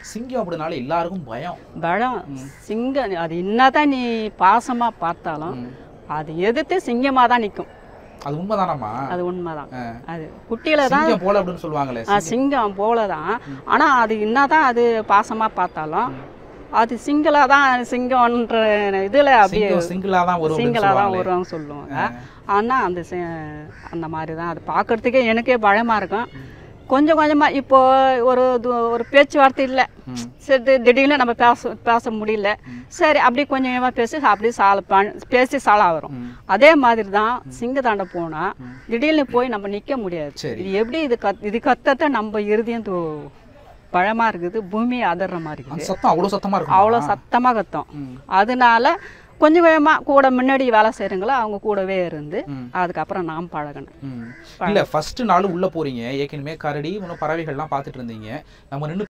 சிங்கம் அப்படினால எல்லாருக்கும் பயம் பழம் சிங்கம் அது என்னதான் நீ பாசமா பார்த்தாலும் அது எதிர்த்து சிங்கமா தான் நிற்கும் அது உண்மைதானம்மா அது உண்மைதான் ஆ. அது குட்டியில தான் சிங்கம் போல அப்படின்னு சொல்லுவாங்களே ஆ, சிங்கம் போல தான் ஆனால் அது என்னதான் அது பாசமா பார்த்தாலும் அது சிங்கிளாக தான் சிங்கம்ன்ற இதில் அப்படியே சிங்கம் சிங்கிளா தான் வரும் அப்படின்னு சிங்கிளாக தான் சொல்லுவாங்களே. வரும்னு சொல்லுவாங்க ஆனால் அந்த சி- அந்த மாதிரி தான் அது பார்க்கறதுக்கே எனக்கே பயமாக இருக்கும் கொஞ்சம் கொஞ்சமாக இப்போ ஒரு து- ஒரு பேச்சுவார்த்தை இல்லை ம். சரி தி- திடீர்னு நம்ம பேச பேச முடியல சரி அப்படி கொஞ்சம் கொஞ்சமாக பேசி அப்படியே சால ப- பேசி சாலா வரும் ம். அதே மாதிரி தான் சிங்கத்தாண்ட போனால் திடீர்னு போய் நம்ம நிற்க முடியாது சரி. இது எப்படி இது கத் இது கத்தத்தை நம்ம இறுதியும் து- பழமா இருக்குது பூமி அதற மாதிரி இருக்குது அந்த சத்தம் அவ்வளவு சத்தமா இருக்கும் அவ்வளோ சத்தமாக கத்தும் ம். அதனால கொஞ்சம் கொஞ்சமாக கூட முன்னாடி வேலை செய்கிறங்களோ அவங்க கூடவே இருந்து ம். அதுக்கப்புறம் நாம் பழகணும் ம். இல்ல ஃபர்ஸ்ட் நாள் உள்ள போறீங்க ஏற்கனவே கரடி இன்னும் பறவைகள்லாம் பார்த்துட்டு இருந்தீங்க நம்ம நின்று